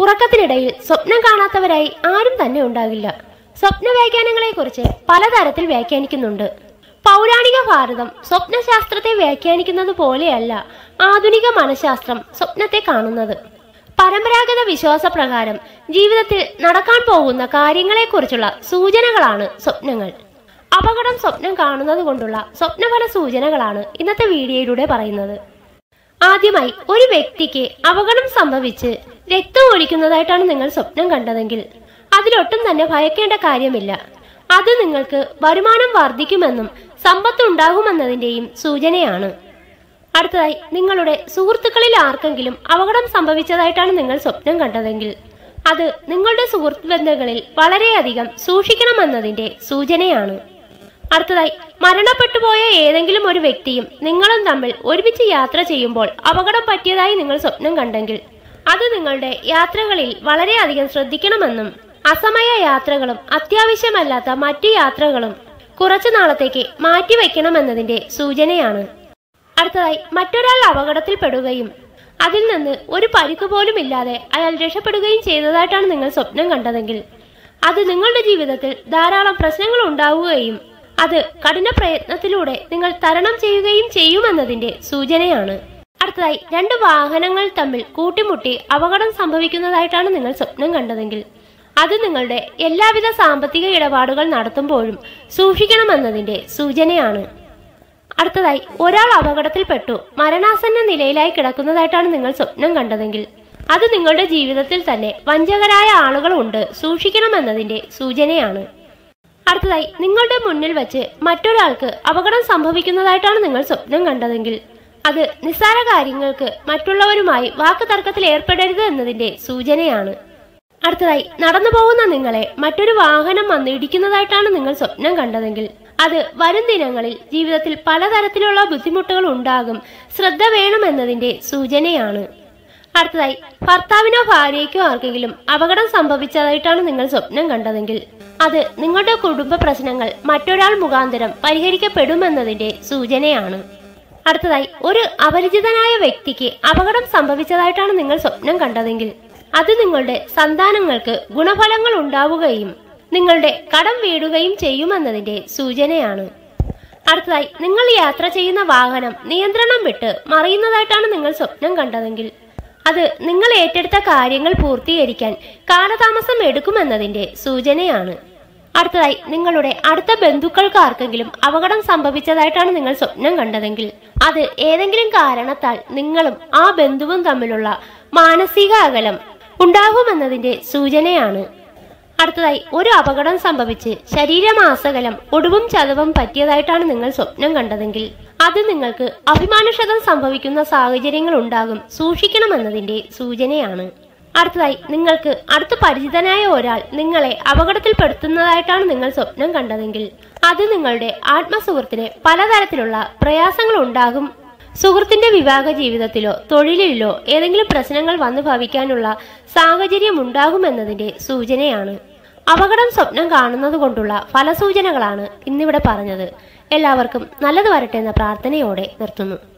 ഉറക്കത്തിനിടയിൽ സ്വപ്നം കാണാത്തവരായി ആരും തന്നെ ഉണ്ടാകില്ല സ്വപ്ന വ്യാഖ്യാനങ്ങളെക്കുറിച്ച് പലതരത്തിൽ വ്യാഖ്യാനിക്കുന്നുണ്ട് പൗരാണിക ഭാരതം സ്വപ്നശാസ്ത്രത്തെ വ്യാഖ്യാനിക്കുന്നത് പോലെയല്ല ആധുനിക മനഃശാസ്ത്രം സ്വപ്നത്തെ കാണുന്നത് പരമ്പരാഗത വിശ്വാസപ്രകാരം ജീവിതത്തിൽ നടക്കാൻ പോകുന്ന കാര്യങ്ങളെക്കുറിച്ചുള്ള സൂചനകളാണ് സ്വപ്നങ്ങൾ അപകടം സ്വപ്നം കാണുന്നത് കൊണ്ടുള്ള സ്വപ്നഫല സൂചനകളാണ് ഇന്നത്തെ വീഡിയോയിലൂടെ പറയുന്നത് ആദ്യമായി ഒരു വ്യക്തിക്ക് അപകടം സംഭവിച്ച് രക്തം ഒഴിക്കുന്നതായിട്ടാണ് നിങ്ങൾ സ്വപ്നം കണ്ടതെങ്കിൽ അതിലൊട്ടും തന്നെ ഭയക്കേണ്ട കാര്യമില്ല അത് നിങ്ങൾക്ക് വരുമാനം വർദ്ധിക്കുമെന്നും സമ്പത്ത് ഉണ്ടാകുമെന്നതിന്റെയും സൂചനയാണ് അടുത്തതായി നിങ്ങളുടെ സുഹൃത്തുക്കളിൽ ആർക്കെങ്കിലും അപകടം സംഭവിച്ചതായിട്ടാണ് നിങ്ങൾ സ്വപ്നം കണ്ടതെങ്കിൽ അത് നിങ്ങളുടെ സുഹൃത്ത് ബന്ധങ്ങളിൽ വളരെയധികം സൂക്ഷിക്കണമെന്നതിന്റെ സൂചനയാണ് അടുത്തതായി മരണപ്പെട്ടു പോയ ഏതെങ്കിലും ഒരു വ്യക്തിയും നിങ്ങളും തമ്മിൽ ഒരുമിച്ച് യാത്ര ചെയ്യുമ്പോൾ അപകടം പറ്റിയതായി നിങ്ങൾ സ്വപ്നം കണ്ടെങ്കിൽ അത് നിങ്ങളുടെ യാത്രകളിൽ വളരെയധികം ശ്രദ്ധിക്കണമെന്നും അസമയ യാത്രകളും അത്യാവശ്യമല്ലാത്ത മറ്റു യാത്രകളും കുറച്ചു നാളത്തേക്ക് മാറ്റിവെക്കണമെന്നതിന്റെ സൂചനയാണ് അടുത്തതായി മറ്റൊരാൾ അപകടത്തിൽപ്പെടുകയും അതിൽ നിന്ന് ഒരു പരിക്ക് പോലും ഇല്ലാതെ അയാൾ രക്ഷപ്പെടുകയും ചെയ്തതായിട്ടാണ് നിങ്ങൾ സ്വപ്നം കണ്ടതെങ്കിൽ അത് നിങ്ങളുടെ ജീവിതത്തിൽ ധാരാളം പ്രശ്നങ്ങൾ ഉണ്ടാവുകയും അത് കഠിന പ്രയത്നത്തിലൂടെ നിങ്ങൾ തരണം ചെയ്യുകയും ചെയ്യുമെന്നതിന്റെ സൂചനയാണ് അടുത്തതായി രണ്ട് വാഹനങ്ങൾ തമ്മിൽ കൂട്ടിമുട്ടി അപകടം സംഭവിക്കുന്നതായിട്ടാണ് നിങ്ങൾ സ്വപ്നം കണ്ടതെങ്കിൽ അത് നിങ്ങളുടെ എല്ലാവിധ സാമ്പത്തിക ഇടപാടുകൾ നടത്തുമ്പോഴും സൂക്ഷിക്കണമെന്നതിന്റെ സൂചനയാണ് അടുത്തതായി ഒരാൾ അപകടത്തിൽപ്പെട്ടു മരണാസന്ന നിലയിലായി കിടക്കുന്നതായിട്ടാണ് നിങ്ങൾ സ്വപ്നം കണ്ടതെങ്കിൽ അത് നിങ്ങളുടെ ജീവിതത്തിൽ തന്നെ വഞ്ചകരായ ആളുകളുണ്ട് സൂക്ഷിക്കണമെന്നതിന്റെ സൂചനയാണ് അടുത്തതായി നിങ്ങളുടെ മുന്നിൽ വെച്ച് മറ്റൊരാൾക്ക് അപകടം സംഭവിക്കുന്നതായിട്ടാണ് നിങ്ങൾ സ്വപ്നം കണ്ടതെങ്കിൽ അത് നിസ്സാര കാര്യങ്ങൾക്ക് മറ്റുള്ളവരുമായി വാക്ക് തർക്കത്തിൽ ഏർപ്പെടരുത് എന്നതിന്റെ സൂചനയാണ് അടുത്തതായി നടന്നു പോകുന്ന നിങ്ങളെ മറ്റൊരു വാഹനം വന്ന് ഇടിക്കുന്നതായിട്ടാണ് നിങ്ങൾ സ്വപ്നം കണ്ടതെങ്കിൽ അത് വരും ദിനങ്ങളിൽ ജീവിതത്തിൽ പലതരത്തിലുള്ള ബുദ്ധിമുട്ടുകൾ ഉണ്ടാകും ശ്രദ്ധ വേണമെന്നതിന്റെ സൂചനയാണ് അടുത്തതായി ഭർത്താവിനോ ഭാര്യയ്ക്കോ ആർക്കെങ്കിലും അപകടം സംഭവിച്ചതായിട്ടാണ് നിങ്ങൾ സ്വപ്നം കണ്ടതെങ്കിൽ അത് നിങ്ങളുടെ കുടുംബ പ്രശ്നങ്ങൾ മറ്റൊരാൾ മുഖാന്തരം പരിഹരിക്കപ്പെടുമെന്നതിന്റെ സൂചനയാണ് അടുത്തതായി ഒരു അപരിചിതനായ വ്യക്തിക്ക് അപകടം സംഭവിച്ചതായിട്ടാണ് നിങ്ങൾ സ്വപ്നം കണ്ടതെങ്കിൽ അത് നിങ്ങളുടെ സന്താനങ്ങൾക്ക് ഗുണഫലങ്ങൾ ഉണ്ടാവുകയും നിങ്ങളുടെ കടം വീടുകയും ചെയ്യുമെന്നതിന്റെ സൂചനയാണ് അടുത്തതായി നിങ്ങൾ യാത്ര ചെയ്യുന്ന വാഹനം നിയന്ത്രണം വിട്ട് മറിയുന്നതായിട്ടാണ് നിങ്ങൾ സ്വപ്നം കണ്ടതെങ്കിൽ അത് നിങ്ങൾ ഏറ്റെടുത്ത കാര്യങ്ങൾ പൂർത്തീകരിക്കാൻ കാലതാമസം എടുക്കുമെന്നതിന്റെ സൂചനയാണ് അടുത്തതായി നിങ്ങളുടെ അടുത്ത ബന്ധുക്കൾക്ക് ആർക്കെങ്കിലും അപകടം സംഭവിച്ചതായിട്ടാണ് നിങ്ങൾ സ്വപ്നം കണ്ടതെങ്കിൽ അത് ഏതെങ്കിലും കാരണത്താൽ നിങ്ങളും ആ ബന്ധുവും തമ്മിലുള്ള മാനസിക അകലം ഉണ്ടാകുമെന്നതിന്റെ സൂചനയാണ് അടുത്തതായി ഒരു അപകടം സംഭവിച്ച് ശരീരമാസകലം ഒടുവും ചതവും പറ്റിയതായിട്ടാണ് നിങ്ങൾ സ്വപ്നം കണ്ടതെങ്കിൽ അത് നിങ്ങൾക്ക് അഭിമാനക്ഷതം സംഭവിക്കുന്ന സാഹചര്യങ്ങൾ ഉണ്ടാകും സൂക്ഷിക്കണമെന്നതിന്റെ സൂചനയാണ് അടുത്തതായി നിങ്ങൾക്ക് അടുത്ത പരിചിതനായ ഒരാൾ നിങ്ങളെ അപകടത്തിൽപ്പെടുത്തുന്നതായിട്ടാണ് നിങ്ങൾ സ്വപ്നം കണ്ടതെങ്കിൽ അത് നിങ്ങളുടെ ആത്മസുഹൃത്തിന് പലതരത്തിലുള്ള പ്രയാസങ്ങൾ ഉണ്ടാകും സുഹൃത്തിന്റെ വിവാഹ ജീവിതത്തിലോ തൊഴിലിലോ ഏതെങ്കിലും പ്രശ്നങ്ങൾ വന്നു ഭവിക്കാനുള്ള സാഹചര്യം ഉണ്ടാകുമെന്നതിന്റെ സൂചനയാണ് അപകടം സ്വപ്നം കാണുന്നത് കൊണ്ടുള്ള ഫലസൂചനകളാണ് ഇന്നിവിടെ പറഞ്ഞത് എല്ലാവർക്കും നല്ലത് വരട്ടെ എന്ന പ്രാർത്ഥനയോടെ നിർത്തുന്നു